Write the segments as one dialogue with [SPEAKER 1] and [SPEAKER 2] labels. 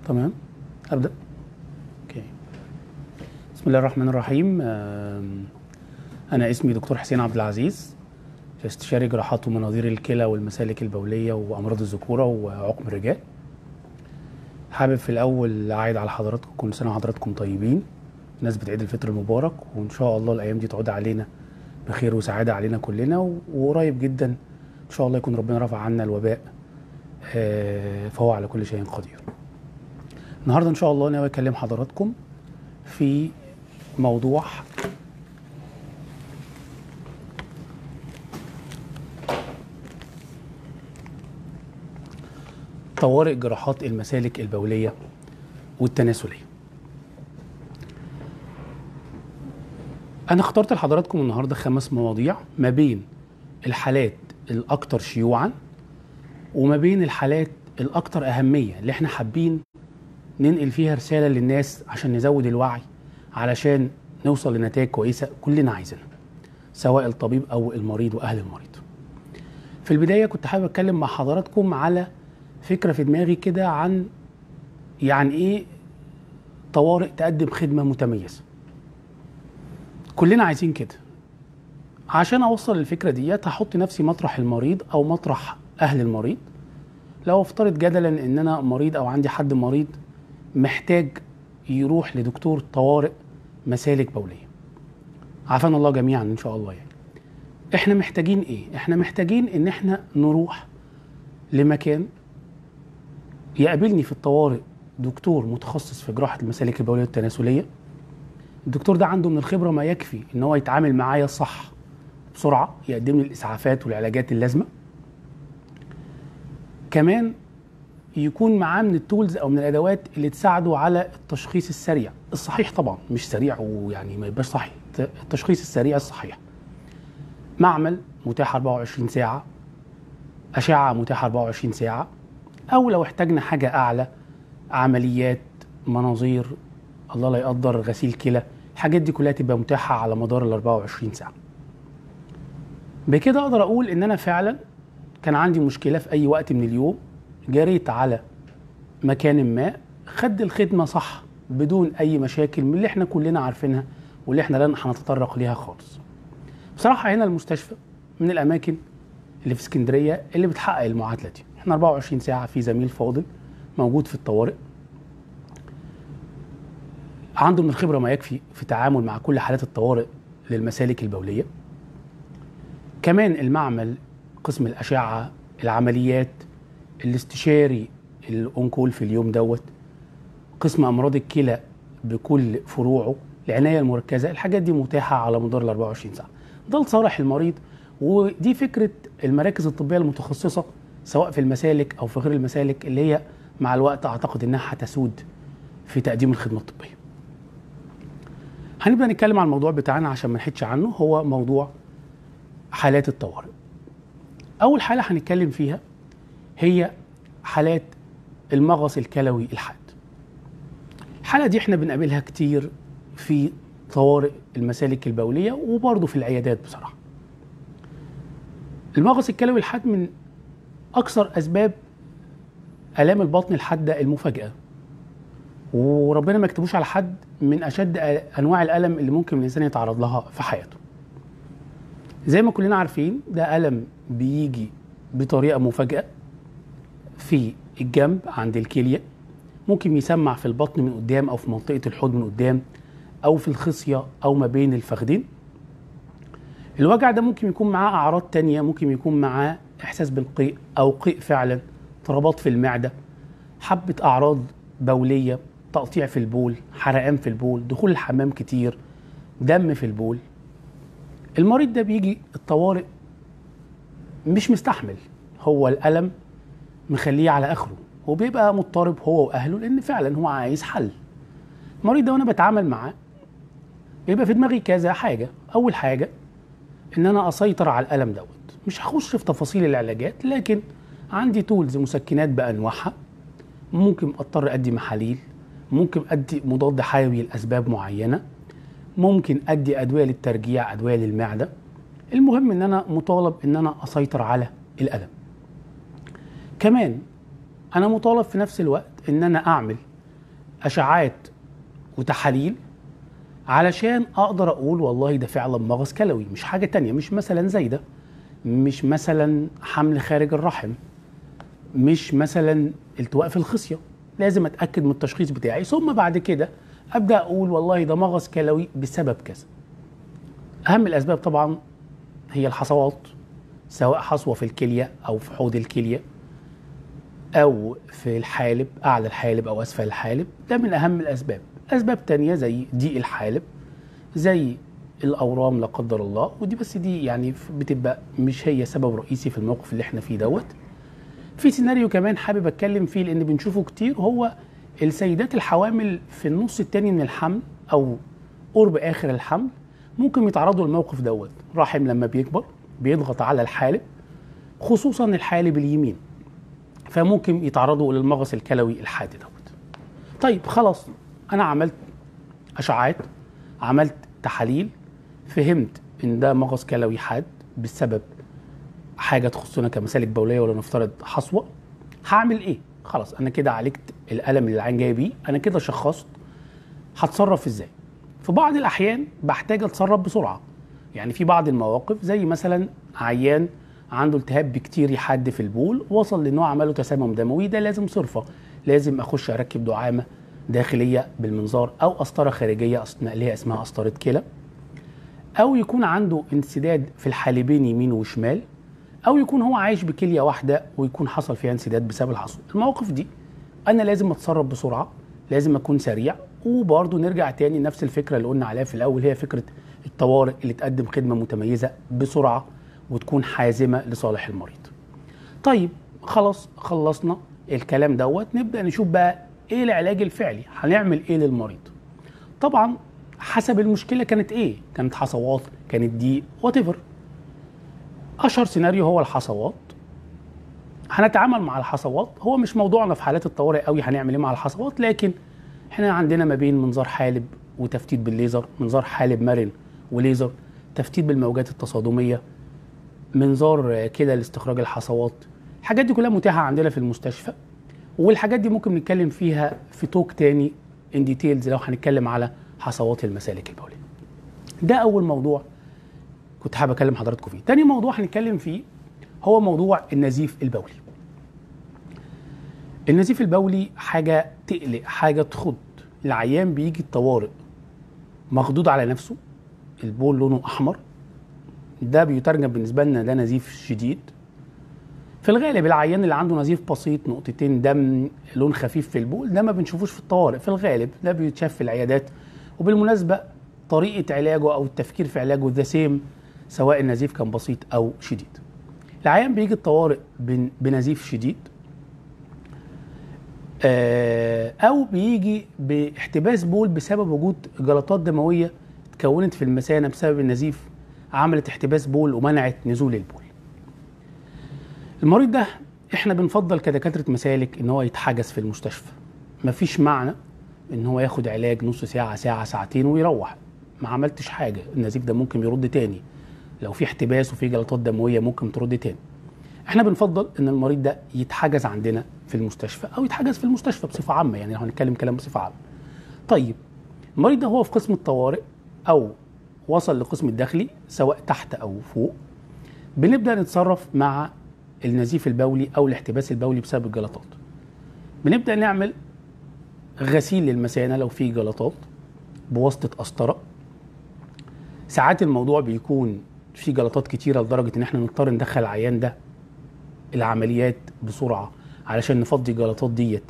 [SPEAKER 1] تمام ابدا اوكي بسم الله الرحمن الرحيم آم، انا اسمي دكتور حسين عبد العزيز استشاري جراحات ومناظير الكلى والمسالك البوليه وامراض الذكوره وعقم الرجال حابب في الاول اعيد على حضراتكم كل سنه وحضراتكم طيبين نسبة عيد الفطر المبارك وان شاء الله الايام دي تعود علينا بخير وسعاده علينا كلنا و- وقريب جدا ان شاء الله يكون ربنا رفع عنا الوباء آه، فهو على كل شيء قدير النهارده ان شاء الله ناوي اكلم حضراتكم في موضوع طوارئ جراحات المسالك البوليه والتناسليه انا اخترت لحضراتكم النهارده خمس مواضيع ما بين الحالات الاكثر شيوعا وما بين الحالات الاكثر اهميه اللي احنا حابين ننقل فيها رساله للناس عشان نزود الوعي علشان نوصل لنتائج كويسه كلنا عايزينها سواء الطبيب او المريض واهل المريض. في البدايه كنت حابب اتكلم مع حضراتكم على فكره في دماغي كده عن يعني ايه طوارئ تقدم خدمه متميزه. كلنا عايزين كده. عشان اوصل للفكره ديت هحط نفسي مطرح المريض او مطرح اهل المريض. لو افترض جدلا ان انا مريض او عندي حد مريض محتاج يروح لدكتور طوارئ مسالك بوليه عافانا الله جميعا ان شاء الله يعني احنا محتاجين ايه احنا محتاجين ان احنا نروح لمكان يقابلني في الطوارئ دكتور متخصص في جراحه المسالك البوليه التناسليه الدكتور ده عنده من الخبره ما يكفي ان هو يتعامل معايا صح بسرعه يقدم لي الاسعافات والعلاجات اللازمه كمان يكون معاه من التولز او من الادوات اللي تساعده على التشخيص السريع الصحيح طبعا مش سريع ويعني ما يبقاش صحيح التشخيص السريع الصحيح معمل متاح 24 ساعه اشعه متاحه 24 ساعه او لو احتاجنا حاجه اعلى عمليات مناظير الله لا يقدر غسيل كلى الحاجات دي كلها تبقى متاحه على مدار ال 24 ساعه بكده اقدر اقول ان انا فعلا كان عندي مشكله في اي وقت من اليوم جريت على مكان ما خد الخدمه صح بدون اي مشاكل من اللي احنا كلنا عارفينها واللي احنا لن هنتطرق ليها خالص. بصراحه هنا المستشفى من الاماكن اللي في اسكندريه اللي بتحقق المعادله دي، احنا 24 ساعه في زميل فاضل موجود في الطوارئ عنده من الخبره ما يكفي في التعامل مع كل حالات الطوارئ للمسالك البوليه. كمان المعمل قسم الاشعه العمليات الاستشاري الاونكول في اليوم دوت قسم امراض الكلى بكل فروعه العنايه المركزه الحاجات دي متاحه على مدار ال 24 ساعه ده لصالح المريض ودي فكره المراكز الطبيه المتخصصه سواء في المسالك او في غير المسالك اللي هي مع الوقت اعتقد انها هتسود في تقديم الخدمه الطبيه هنبدا نتكلم عن الموضوع بتاعنا عشان ما نحدش عنه هو موضوع حالات الطوارئ اول حاله هنتكلم فيها هي حالات المغص الكلوي الحاد الحالة دي احنا بنقابلها كتير في طوارئ المسالك البولية وبرضه في العيادات بصراحة المغص الكلوي الحاد من أكثر أسباب آلام البطن الحادة المفاجئة وربنا ما يكتبوش على حد من أشد أنواع الألم اللي ممكن الإنسان يتعرض لها في حياته زي ما كلنا عارفين ده ألم بيجي بطريقة مفاجئة في الجنب عند الكلية ممكن يسمع في البطن من قدام أو في منطقة الحوض من قدام أو في الخصية أو ما بين الفخذين الوجع ده ممكن يكون معاه أعراض تانية ممكن يكون معاه إحساس بالقيء أو قيء فعلا اضطرابات في المعدة حبة أعراض بولية تقطيع في البول حرقان في البول دخول الحمام كتير دم في البول المريض ده بيجي الطوارئ مش مستحمل هو الألم مخليه على اخره وبيبقى مضطرب هو واهله لان فعلا هو عايز حل المريض ده وانا بتعامل معاه بيبقى في دماغي كذا حاجه اول حاجه ان انا اسيطر على الالم دوت مش هخش في تفاصيل العلاجات لكن عندي تولز مسكنات بانواعها ممكن اضطر ادي محاليل ممكن ادي مضاد حيوي لاسباب معينه ممكن ادي ادويه للترجيع ادويه للمعده المهم ان انا مطالب ان انا اسيطر على الالم كمان انا مطالب في نفس الوقت ان انا اعمل اشعاعات وتحاليل علشان اقدر اقول والله ده فعلا مغص كلوي مش حاجه تانية مش مثلا زايده مش مثلا حمل خارج الرحم مش مثلا التواء في الخصيه لازم اتاكد من التشخيص بتاعي ثم بعد كده ابدا اقول والله ده مغص كلوي بسبب كذا اهم الاسباب طبعا هي الحصوات سواء حصوه في الكليه او في حوض الكليه او في الحالب اعلى الحالب او اسفل الحالب ده من اهم الاسباب اسباب تانية زي ضيق الحالب زي الاورام لا قدر الله ودي بس دي يعني بتبقى مش هي سبب رئيسي في الموقف اللي احنا فيه دوت في سيناريو كمان حابب اتكلم فيه لان بنشوفه كتير هو السيدات الحوامل في النص التاني من الحمل او قرب اخر الحمل ممكن يتعرضوا للموقف دوت رحم لما بيكبر بيضغط على الحالب خصوصا الحالب اليمين فممكن يتعرضوا للمغص الكلوي الحاد دوت طيب خلاص انا عملت اشعاعات عملت تحاليل فهمت ان ده مغص كلوي حاد بسبب حاجه تخصنا كمسالك بوليه ولا نفترض حصوه هعمل ايه خلاص انا كده عالجت الالم اللي العين جاي بيه انا كده شخصت هتصرف ازاي في بعض الاحيان بحتاج اتصرف بسرعه يعني في بعض المواقف زي مثلا عيان عنده التهاب بكتيري حاد في البول وصل لانه عمله تسمم دموي ده لازم صرفه لازم اخش اركب دعامه داخليه بالمنظار او قسطره خارجيه اللي هي اسمها قسطره كلى او يكون عنده انسداد في الحالبين يمين وشمال او يكون هو عايش بكليه واحده ويكون حصل فيها انسداد بسبب الحصول المواقف دي انا لازم اتصرف بسرعه لازم اكون سريع وبرضه نرجع تاني نفس الفكره اللي قلنا عليها في الاول هي فكره الطوارئ اللي تقدم خدمه متميزه بسرعه وتكون حازمه لصالح المريض. طيب خلاص خلصنا الكلام دوت نبدا نشوف بقى ايه العلاج الفعلي هنعمل ايه للمريض. طبعا حسب المشكله كانت ايه؟ كانت حصوات كانت ضيق وات اشهر سيناريو هو الحصوات هنتعامل مع الحصوات هو مش موضوعنا في حالات الطوارئ قوي هنعمل ايه مع الحصوات لكن احنا عندنا ما بين منظار حالب وتفتيت بالليزر منظار حالب مرن وليزر تفتيت بالموجات التصادميه منظار كده لاستخراج الحصوات الحاجات دي كلها متاحه عندنا في المستشفى والحاجات دي ممكن نتكلم فيها في توك تاني ان ديتيلز لو هنتكلم على حصوات المسالك البوليه ده اول موضوع كنت حابب اكلم حضراتكم فيه تاني موضوع هنتكلم فيه هو موضوع النزيف البولي النزيف البولي حاجه تقلق حاجه تخض العيان بيجي الطوارئ مخضوض على نفسه البول لونه احمر ده بيترجم بالنسبه لنا ده نزيف شديد في الغالب العيان اللي عنده نزيف بسيط نقطتين دم لون خفيف في البول ده ما بنشوفوش في الطوارئ في الغالب ده بيتشاف في العيادات وبالمناسبه طريقه علاجه او التفكير في علاجه ذا سيم سواء النزيف كان بسيط او شديد العيان بيجي الطوارئ بنزيف شديد او بيجي باحتباس بول بسبب وجود جلطات دمويه اتكونت في المثانه بسبب النزيف عملت احتباس بول ومنعت نزول البول المريض ده احنا بنفضل كدكاتره مسالك ان هو يتحجز في المستشفى مفيش معنى ان هو ياخد علاج نص ساعه ساعه ساعتين ويروح ما عملتش حاجه النزيف ده ممكن يرد تاني لو في احتباس وفي جلطات دمويه ممكن ترد تاني احنا بنفضل ان المريض ده يتحجز عندنا في المستشفى او يتحجز في المستشفى بصفه عامه يعني لو هنتكلم كلام بصفه عامه طيب المريض ده هو في قسم الطوارئ او وصل لقسم الداخلي سواء تحت او فوق بنبدا نتصرف مع النزيف البولي او الاحتباس البولي بسبب الجلطات بنبدا نعمل غسيل للمثانه لو في جلطات بواسطه قسطره ساعات الموضوع بيكون في جلطات كتيره لدرجه ان احنا نضطر ندخل العيان ده العمليات بسرعه علشان نفضي الجلطات ديت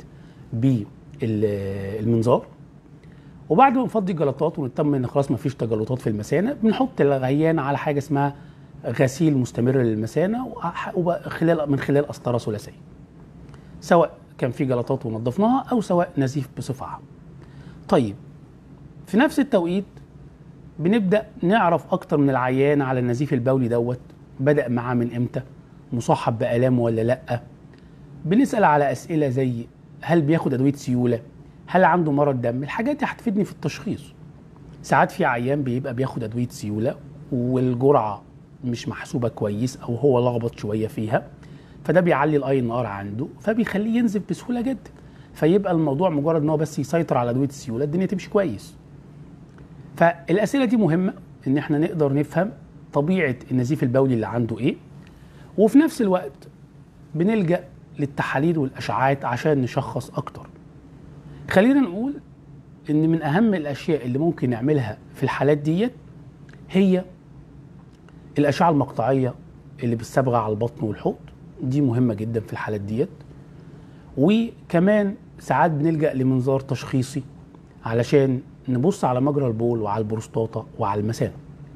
[SPEAKER 1] بالمنظار وبعد ما نفضي الجلطات ونطمن ان خلاص ما فيش تجلطات في المثانه بنحط العيان على حاجه اسمها غسيل مستمر للمثانه خلال من خلال قسطره ثلاثيه سواء كان في جلطات ونظفناها او سواء نزيف بصفه عامه طيب في نفس التوقيت بنبدا نعرف اكتر من العيان على النزيف البولي دوت بدا معاه من امتى مصاحب بالام ولا لا بنسال على اسئله زي هل بياخد ادويه سيوله هل عنده مرض دم الحاجات دي هتفيدني في التشخيص ساعات في عيان بيبقى بياخد ادويه سيوله والجرعه مش محسوبه كويس او هو لخبط شويه فيها فده بيعلي الاي ان ار عنده فبيخليه ينزف بسهوله جدا فيبقى الموضوع مجرد ان هو بس يسيطر على ادويه السيوله الدنيا تمشي كويس فالاسئله دي مهمه ان احنا نقدر نفهم طبيعه النزيف البولي اللي عنده ايه وفي نفس الوقت بنلجا للتحاليل والاشعاعات عشان نشخص اكتر خلينا نقول ان من اهم الاشياء اللي ممكن نعملها في الحالات ديت هي الاشعه المقطعيه اللي بالصبغه على البطن والحوض دي مهمه جدا في الحالات ديت وكمان ساعات بنلجا لمنظار تشخيصي علشان نبص على مجرى البول وعلى البروستاتا وعلى المثانه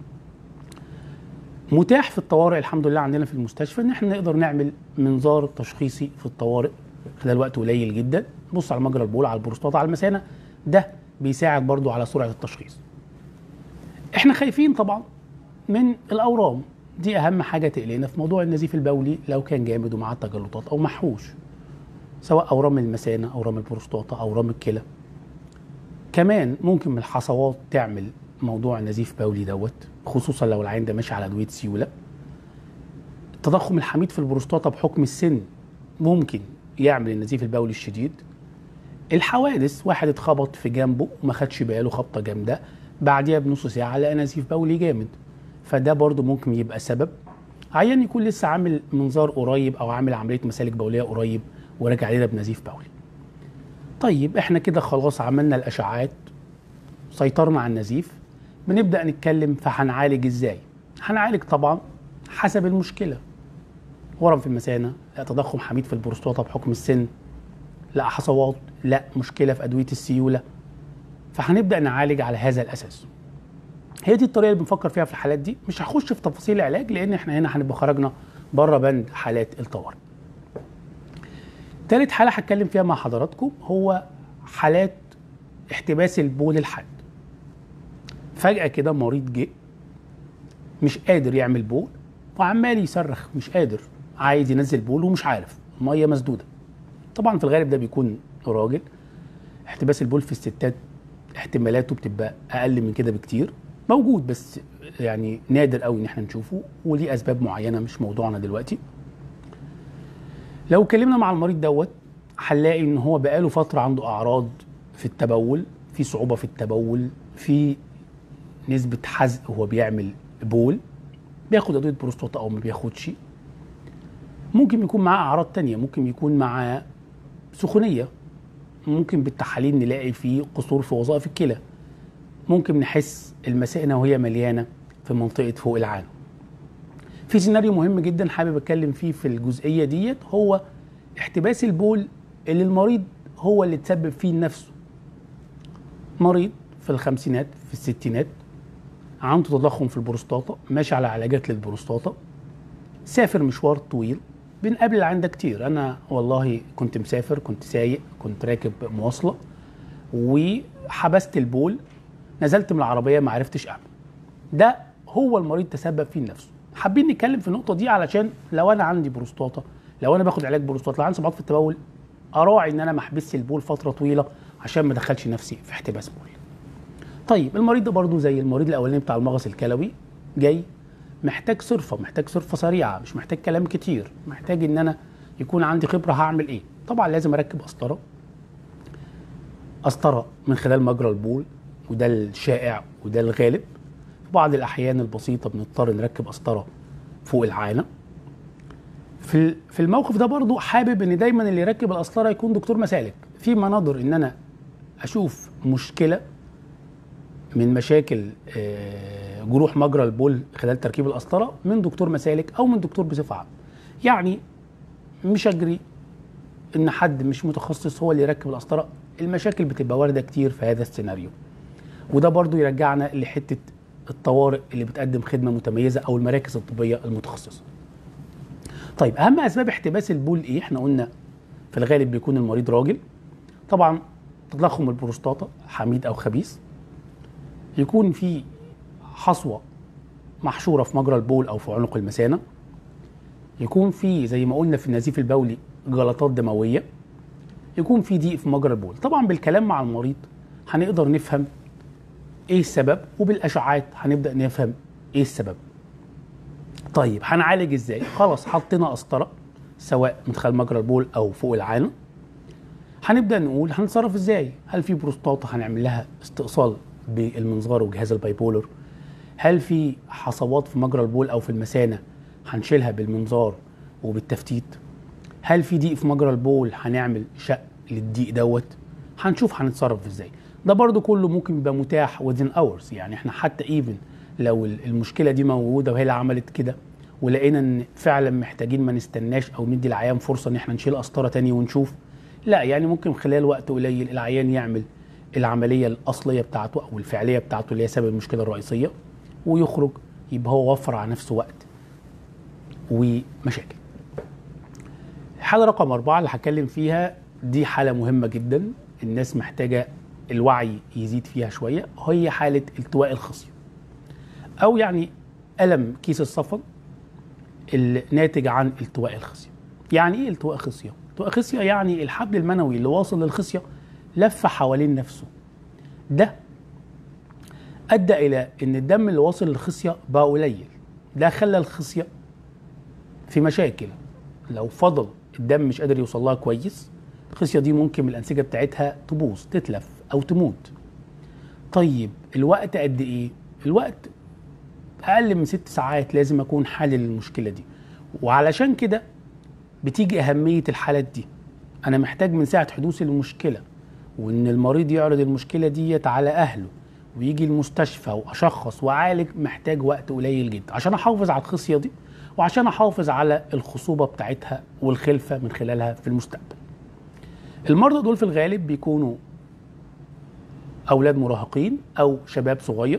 [SPEAKER 1] متاح في الطوارئ الحمد لله عندنا في المستشفى ان احنا نقدر نعمل منظار تشخيصي في الطوارئ خلال وقت قليل جدا نبص على مجرى البول على البروستاتا على المثانه ده بيساعد برضو على سرعه التشخيص احنا خايفين طبعا من الاورام دي اهم حاجه تقلقنا في موضوع النزيف البولي لو كان جامد ومعاه تجلطات او محوش سواء اورام المثانه اورام البروستاتا اورام الكلى كمان ممكن من الحصوات تعمل موضوع نزيف بولي دوت خصوصا لو العين ده ماشي على ادويه سيوله التضخم الحميد في البروستاتا بحكم السن ممكن يعمل النزيف البولي الشديد الحوادث واحد اتخبط في جنبه وما خدش باله خبطه جامده بعديها بنص ساعه لقى نزيف بولي جامد فده برضو ممكن يبقى سبب عيان يكون لسه عامل منظار قريب او عامل عمليه مسالك بوليه قريب وراجع لنا بنزيف بولي طيب احنا كده خلاص عملنا الاشعاعات سيطرنا على النزيف بنبدا نتكلم فهنعالج ازاي هنعالج طبعا حسب المشكله ورم في المثانه لا تضخم حميد في البروستاتا بحكم السن لا حصوات لا مشكله في ادويه السيوله فهنبدا نعالج على هذا الاساس هي دي الطريقه اللي بنفكر فيها في الحالات دي مش هخش في تفاصيل العلاج لان احنا هنا هنبقى خرجنا بره بند حالات الطوارئ تالت حاله هتكلم فيها مع حضراتكم هو حالات احتباس البول الحاد فجاه كده مريض جه مش قادر يعمل بول وعمال يصرخ مش قادر عايز ينزل بول ومش عارف ميه مسدوده طبعا في الغالب ده بيكون راجل احتباس البول في الستات احتمالاته بتبقى اقل من كده بكتير موجود بس يعني نادر قوي ان احنا نشوفه وليه اسباب معينه مش موضوعنا دلوقتي لو اتكلمنا مع المريض دوت هنلاقي ان هو بقاله فتره عنده اعراض في التبول في صعوبه في التبول في نسبه حزق وهو بيعمل بول بياخد ادويه بروستاتا او ما بياخدش ممكن يكون معاه اعراض تانية ممكن يكون معاه سخونيه ممكن بالتحاليل نلاقي فيه قصور في وظائف الكلى ممكن نحس المثانه وهي مليانه في منطقه فوق العانه في سيناريو مهم جدا حابب اتكلم فيه في الجزئيه ديت هو احتباس البول اللي المريض هو اللي تسبب فيه لنفسه مريض في الخمسينات في الستينات عنده تضخم في البروستاتا ماشي على علاجات للبروستاتا سافر مشوار طويل بنقابل العين ده كتير انا والله كنت مسافر كنت سايق كنت راكب مواصله وحبست البول نزلت من العربيه ما عرفتش اعمل ده هو المريض تسبب فيه لنفسه حابين نتكلم في النقطه دي علشان لو انا عندي بروستاتا لو انا باخد علاج بروستاتا لو عندي صعوبات في التبول اراعي ان انا ما احبسش البول فتره طويله عشان ما ادخلش نفسي في احتباس بول طيب المريض ده برضو زي المريض الاولاني بتاع المغص الكلوي جاي محتاج صرفه محتاج صرفه سريعه مش محتاج كلام كتير محتاج ان انا يكون عندي خبره هعمل ايه طبعا لازم اركب قسطره قسطره من خلال مجرى البول وده الشائع وده الغالب في بعض الاحيان البسيطه بنضطر نركب قسطره فوق العانه في في الموقف ده برضو حابب ان دايما اللي يركب القسطره يكون دكتور مسالك في مناظر ان انا اشوف مشكله من مشاكل جروح مجرى البول خلال تركيب القسطره من دكتور مسالك او من دكتور بصفه عامه يعني مش اجري ان حد مش متخصص هو اللي يركب القسطره المشاكل بتبقى وارده كتير في هذا السيناريو وده برضو يرجعنا لحته الطوارئ اللي بتقدم خدمه متميزه او المراكز الطبيه المتخصصه طيب اهم اسباب احتباس البول ايه احنا قلنا في الغالب بيكون المريض راجل طبعا تضخم البروستاتا حميد او خبيث يكون في حصوه محشوره في مجرى البول او في عنق المثانه يكون في زي ما قلنا في النزيف البولي جلطات دمويه يكون في ضيق في مجرى البول طبعا بالكلام مع المريض هنقدر نفهم ايه السبب وبالاشعاعات هنبدا نفهم ايه السبب طيب هنعالج ازاي خلاص حطينا قسطره سواء من خلال مجرى البول او فوق العانه هنبدا نقول هنتصرف ازاي هل في بروستاتا هنعمل لها استئصال بالمنظار وجهاز البايبولر هل في حصوات في مجرى البول او في المثانه هنشيلها بالمنظار وبالتفتيت هل في ضيق في مجرى البول هنعمل شق للضيق دوت هنشوف هنتصرف ازاي ده برضو كله ممكن يبقى متاح within hours يعني احنا حتى ايفن لو المشكله دي موجوده وهي اللي عملت كده ولقينا ان فعلا محتاجين ما نستناش او ندي العيان فرصه ان احنا نشيل قسطره تاني ونشوف لا يعني ممكن خلال وقت قليل العيان يعمل العمليه الاصليه بتاعته او الفعليه بتاعته اللي هي سبب المشكله الرئيسيه ويخرج يبقى هو وفر على نفسه وقت ومشاكل الحالة رقم أربعة اللي هتكلم فيها دي حالة مهمة جدا الناس محتاجة الوعي يزيد فيها شوية هي حالة التواء الخصية أو يعني ألم كيس الصفن الناتج عن التواء الخصية يعني إيه التواء خصية؟ التواء خصية يعني الحبل المنوي اللي واصل للخصية لف حوالين نفسه ده أدى إلى إن الدم اللي واصل للخصية بقى قليل ده خلى الخصية في مشاكل لو فضل الدم مش قادر يوصل لها كويس الخصيه دي ممكن الانسجه بتاعتها تبوظ تتلف او تموت طيب الوقت قد ايه الوقت اقل من ست ساعات لازم اكون حل المشكله دي وعلشان كده بتيجي اهميه الحالات دي انا محتاج من ساعه حدوث المشكله وان المريض يعرض المشكله ديت على اهله ويجي المستشفى واشخص واعالج محتاج وقت قليل جدا عشان احافظ على الخصيه دي وعشان احافظ على الخصوبه بتاعتها والخلفه من خلالها في المستقبل. المرضى دول في الغالب بيكونوا اولاد مراهقين او شباب صغير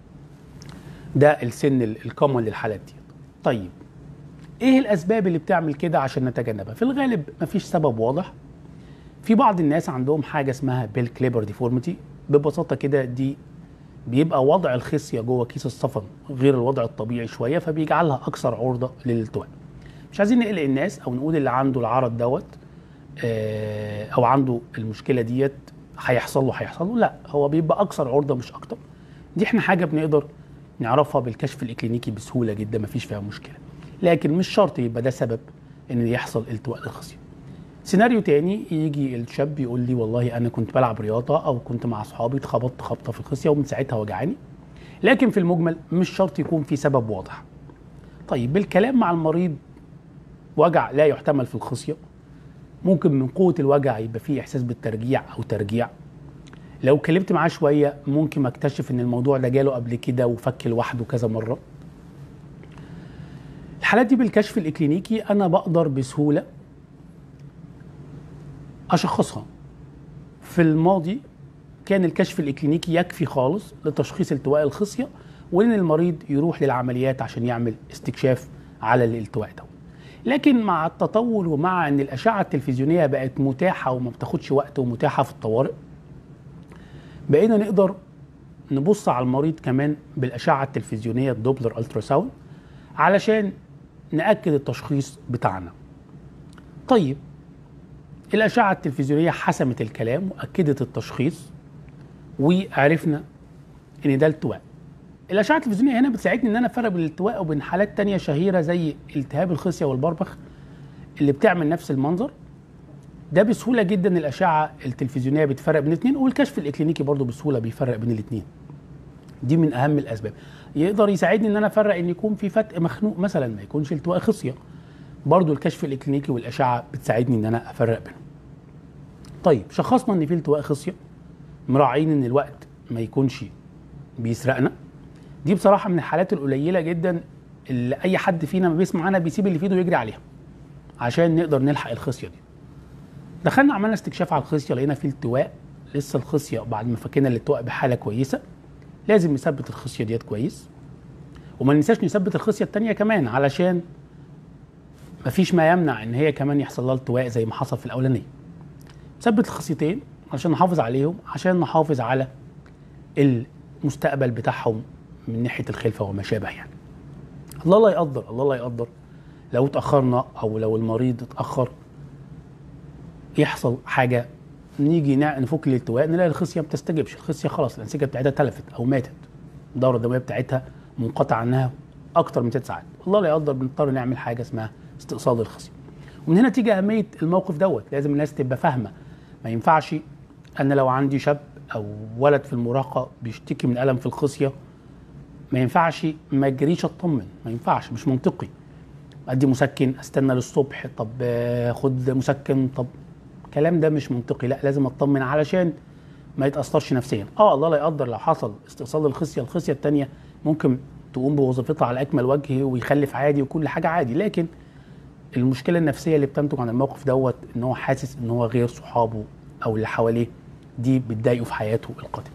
[SPEAKER 1] ده السن الكومن للحالات دي. طيب ايه الاسباب اللي بتعمل كده عشان نتجنبها؟ في الغالب مفيش سبب واضح. في بعض الناس عندهم حاجه اسمها بيل كليبر ديفورميتي ببساطه كده دي بيبقى وضع الخصيه جوه كيس الصفن غير الوضع الطبيعي شويه فبيجعلها اكثر عرضه للالتواء. مش عايزين نقلق الناس او نقول اللي عنده العرض دوت او عنده المشكله ديت هيحصل له هيحصل له لا هو بيبقى اكثر عرضه مش اكتر. دي احنا حاجه بنقدر نعرفها بالكشف الاكلينيكي بسهوله جدا مفيش فيها مشكله. لكن مش شرط يبقى ده سبب ان يحصل التواء للخصيه. سيناريو تاني يجي الشاب يقول لي والله انا كنت بلعب رياضه او كنت مع اصحابي اتخبطت خبطه في الخصيه ومن ساعتها وجعاني لكن في المجمل مش شرط يكون في سبب واضح طيب بالكلام مع المريض وجع لا يحتمل في الخصيه ممكن من قوه الوجع يبقى فيه احساس بالترجيع او ترجيع لو اتكلمت معاه شويه ممكن اكتشف ان الموضوع ده جاله قبل كده وفك لوحده كذا مره الحالات دي بالكشف الاكلينيكي انا بقدر بسهوله اشخصها في الماضي كان الكشف الاكلينيكي يكفي خالص لتشخيص التواء الخصيه وان المريض يروح للعمليات عشان يعمل استكشاف على الالتواء ده لكن مع التطور ومع ان الاشعه التلفزيونيه بقت متاحه وما بتاخدش وقت ومتاحه في الطوارئ بقينا نقدر نبص على المريض كمان بالاشعه التلفزيونيه الدوبلر التراساوند علشان ناكد التشخيص بتاعنا طيب الأشعة التلفزيونية حسمت الكلام وأكدت التشخيص وعرفنا إن ده التواء. الأشعة التلفزيونية هنا بتساعدني إن أنا أفرق بين الالتواء وبين حالات تانية شهيرة زي التهاب الخصية والبربخ اللي بتعمل نفس المنظر. ده بسهولة جدا الأشعة التلفزيونية بتفرق بين الاثنين والكشف الإكلينيكي برضه بسهولة بيفرق بين الاثنين. دي من أهم الأسباب. يقدر يساعدني إن أنا أفرق إن يكون في فتق مخنوق مثلا ما يكونش التواء خصية. برضو الكشف الاكلينيكي والاشعه بتساعدني ان انا افرق بينهم. طيب شخصنا ان في التواء خصيه مراعين ان الوقت ما يكونش بيسرقنا دي بصراحه من الحالات القليله جدا اللي اي حد فينا ما بيسمع عنها بيسيب اللي في ايده ويجري عليها عشان نقدر نلحق الخصيه دي. دخلنا عملنا استكشاف على الخصيه لقينا في التواء لسه الخصيه بعد ما فكينا الالتواء بحاله كويسه لازم نثبت الخصيه ديت كويس وما ننساش نثبت الخصيه الثانيه كمان علشان مفيش ما يمنع ان هي كمان يحصل لها التواء زي ما حصل في الاولانيه ثبت الخصيتين عشان نحافظ عليهم عشان نحافظ على المستقبل بتاعهم من ناحيه الخلفه وما شابه يعني الله لا يقدر الله لا يقدر لو اتاخرنا او لو المريض اتاخر يحصل حاجه نيجي نفك الالتواء نلاقي الخصيه ما بتستجبش الخصيه خلاص الانسجه بتاعتها تلفت او ماتت الدوره الدمويه بتاعتها منقطع عنها اكتر من ست ساعات الله لا يقدر بنضطر نعمل حاجه اسمها استئصال الخصيه ومن هنا تيجي اهميه الموقف دوت لازم الناس تبقى فاهمه ما ينفعش انا لو عندي شاب او ولد في المراهقه بيشتكي من الم في الخصيه ما ينفعش ما اجريش اطمن ما ينفعش مش منطقي ادي مسكن استنى للصبح طب آه، خد مسكن طب الكلام ده مش منطقي لا لازم اطمن علشان ما يتاثرش نفسيا اه الله لا يقدر لو حصل استئصال الخصيه الخصيه الثانيه ممكن تقوم بوظيفتها على اكمل وجه ويخلف عادي وكل حاجه عادي لكن المشكله النفسيه اللي بتنتج عن الموقف دوت ان هو حاسس ان هو غير صحابه او اللي حواليه دي بتضايقه في حياته القادمه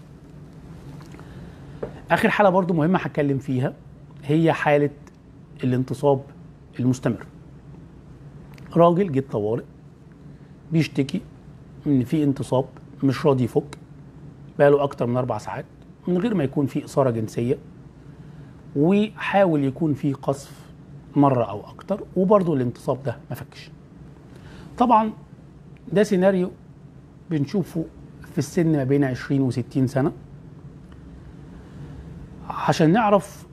[SPEAKER 1] اخر حاله برضو مهمه هتكلم فيها هي حاله الانتصاب المستمر راجل جه طوارئ بيشتكي ان في انتصاب مش راضي يفك بقاله اكتر من اربع ساعات من غير ما يكون في اثاره جنسيه وحاول يكون في قذف مره او اكتر وبرضه الانتصاب ده ما فكش طبعا ده سيناريو بنشوفه في السن ما بين 20 و60 سنه عشان نعرف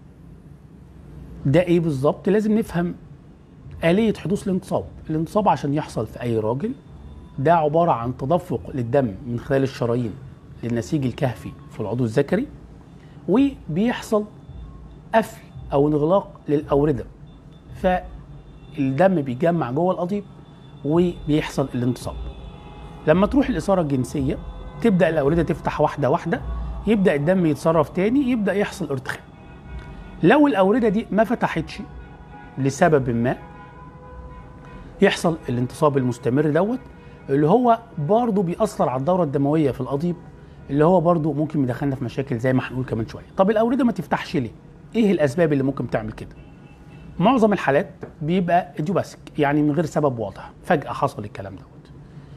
[SPEAKER 1] ده ايه بالظبط لازم نفهم آلية حدوث الانتصاب الانتصاب عشان يحصل في أي راجل ده عبارة عن تدفق للدم من خلال الشرايين للنسيج الكهفي في العضو الذكري وبيحصل قفل أو انغلاق للأوردة فالدم بيجمع جوه القضيب وبيحصل الانتصاب لما تروح الإثارة الجنسية تبدأ الأوردة تفتح واحدة واحدة يبدأ الدم يتصرف تاني يبدأ يحصل ارتخاء لو الأوردة دي ما فتحتش لسبب ما يحصل الانتصاب المستمر دوت اللي هو برضه بيأثر على الدورة الدموية في القضيب اللي هو برضه ممكن يدخلنا في مشاكل زي ما هنقول كمان شوية طب الأوردة ما تفتحش ليه؟ ايه الأسباب اللي ممكن تعمل كده؟ معظم الحالات بيبقى اديوباسك يعني من غير سبب واضح فجأة حصل الكلام دوت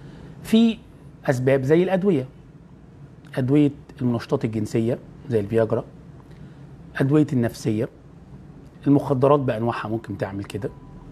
[SPEAKER 1] في أسباب زي الأدوية أدوية المنشطات الجنسية زي الفياجرا أدوية النفسية المخدرات بأنواعها ممكن تعمل كده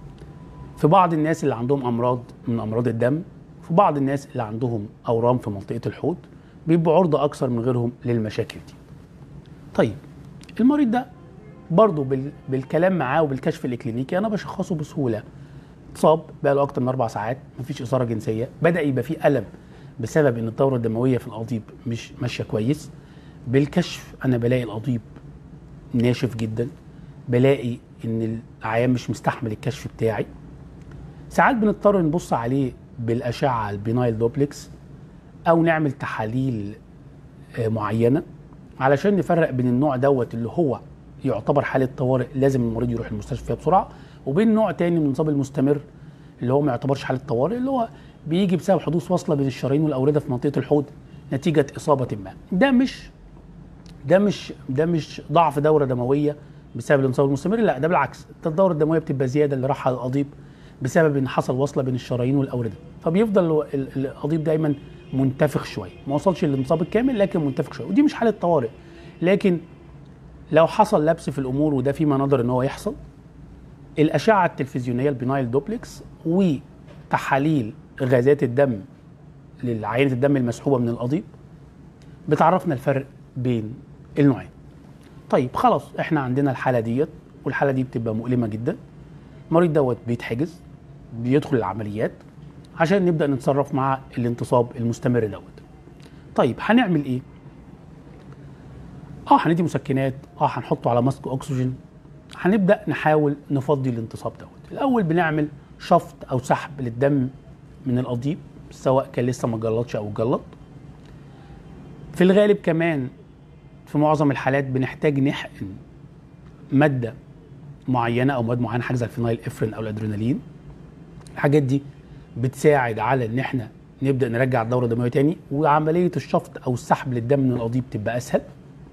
[SPEAKER 1] في بعض الناس اللي عندهم امراض من امراض الدم في بعض الناس اللي عندهم اورام في منطقه الحوض بيبقوا عرضه اكثر من غيرهم للمشاكل دي طيب المريض ده برضه بال... بالكلام معاه وبالكشف الاكلينيكي انا بشخصه بسهوله اتصاب بقى له اكتر من اربع ساعات مفيش اثاره جنسيه بدا يبقى فيه الم بسبب ان الدوره الدمويه في القضيب مش ماشيه كويس بالكشف انا بلاقي القضيب ناشف جدا بلاقي ان العيان مش مستحمل الكشف بتاعي ساعات بنضطر نبص عليه بالاشعه البينايل دوبلكس او نعمل تحاليل آه، معينه علشان نفرق بين النوع دوت اللي هو يعتبر حاله طوارئ لازم المريض يروح المستشفى فيها بسرعه وبين نوع تاني من الانصاب المستمر اللي هو ما يعتبرش حاله طوارئ اللي هو بيجي بسبب حدوث وصله بين الشرايين والاورده في منطقه الحوض نتيجه اصابه ما ده مش ده مش ده مش ضعف دوره دمويه بسبب الانصاب المستمر لا ده بالعكس ده الدوره الدمويه بتبقى زياده اللي راح على القضيب بسبب ان حصل وصله بين الشرايين والاورده فبيفضل ال- ال- القضيب دايما منتفخ شويه ما وصلش للانصاب الكامل لكن منتفخ شويه ودي مش حاله طوارئ لكن لو حصل لبس في الامور وده في مناظر ان هو يحصل الاشعه التلفزيونيه البينايل دوبلكس وتحاليل غازات الدم للعينه الدم المسحوبه من القضيب بتعرفنا الفرق بين النوعين طيب خلاص احنا عندنا الحاله ديت والحاله دي بتبقى مؤلمه جدا المريض دوت بيتحجز بيدخل العمليات عشان نبدا نتصرف مع الانتصاب المستمر دوت طيب هنعمل ايه اه هندي مسكنات اه هنحطه على ماسك اكسجين هنبدا نحاول نفضي الانتصاب دوت الاول بنعمل شفط او سحب للدم من القضيب سواء كان لسه ما جلطش او جلط في الغالب كمان في معظم الحالات بنحتاج نحقن ماده معينه او مواد معينه حاجه زي الفينايل افرين او الادرينالين الحاجات دي بتساعد على ان احنا نبدا نرجع الدوره الدمويه تاني وعمليه الشفط او السحب للدم من القضيب تبقى اسهل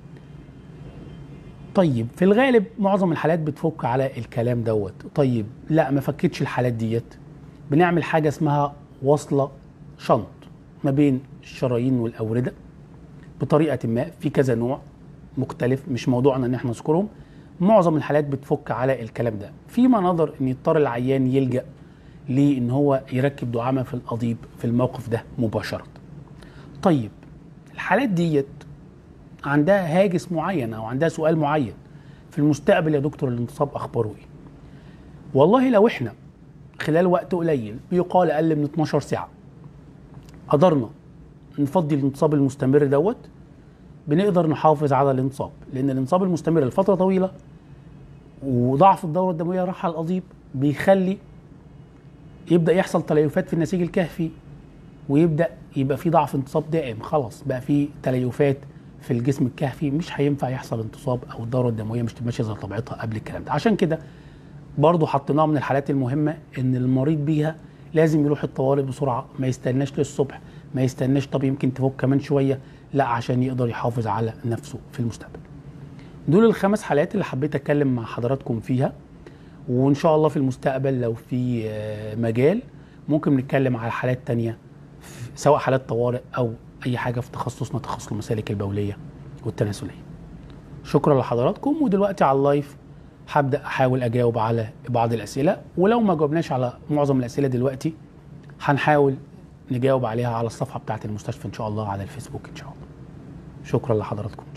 [SPEAKER 1] طيب في الغالب معظم الحالات بتفك على الكلام دوت طيب لا ما فكتش الحالات ديت بنعمل حاجه اسمها وصله شنط ما بين الشرايين والاورده بطريقه ما في كذا نوع مختلف مش موضوعنا ان احنا نذكرهم معظم الحالات بتفك على الكلام ده في مناظر ان يضطر العيان يلجا لان هو يركب دعامه في القضيب في الموقف ده مباشره طيب الحالات ديت عندها هاجس معين او عندها سؤال معين في المستقبل يا دكتور الانتصاب اخباره ايه والله لو احنا خلال وقت قليل بيقال اقل من 12 ساعه قدرنا نفضي الانتصاب المستمر دوت بنقدر نحافظ على الانتصاب لان الانتصاب المستمر لفتره طويله وضعف الدوره الدمويه راحه القضيب بيخلي يبدا يحصل تليفات في النسيج الكهفي ويبدا يبقى في ضعف انتصاب دائم خلاص بقى في تليفات في الجسم الكهفي مش هينفع يحصل انتصاب او الدوره الدمويه مش ماشيه زي طبيعتها قبل الكلام ده عشان كده برضه حطيناها من الحالات المهمه ان المريض بيها لازم يروح الطوارئ بسرعه ما يستناش للصبح ما يستناش طب يمكن تفك كمان شويه لا عشان يقدر يحافظ على نفسه في المستقبل دول الخمس حالات اللي حبيت اتكلم مع حضراتكم فيها وان شاء الله في المستقبل لو في آه، مجال ممكن نتكلم على حالات تانية ف- سواء حالات طوارئ او اي حاجه في تخصصنا تخصص المسالك البوليه والتناسليه شكرا لحضراتكم ودلوقتي على اللايف هبدا احاول اجاوب على بعض الاسئله ولو ما جاوبناش على معظم الاسئله دلوقتي هنحاول نجاوب عليها على الصفحه بتاعه المستشفى ان شاء الله على الفيسبوك ان شاء الله شكرا لحضراتكم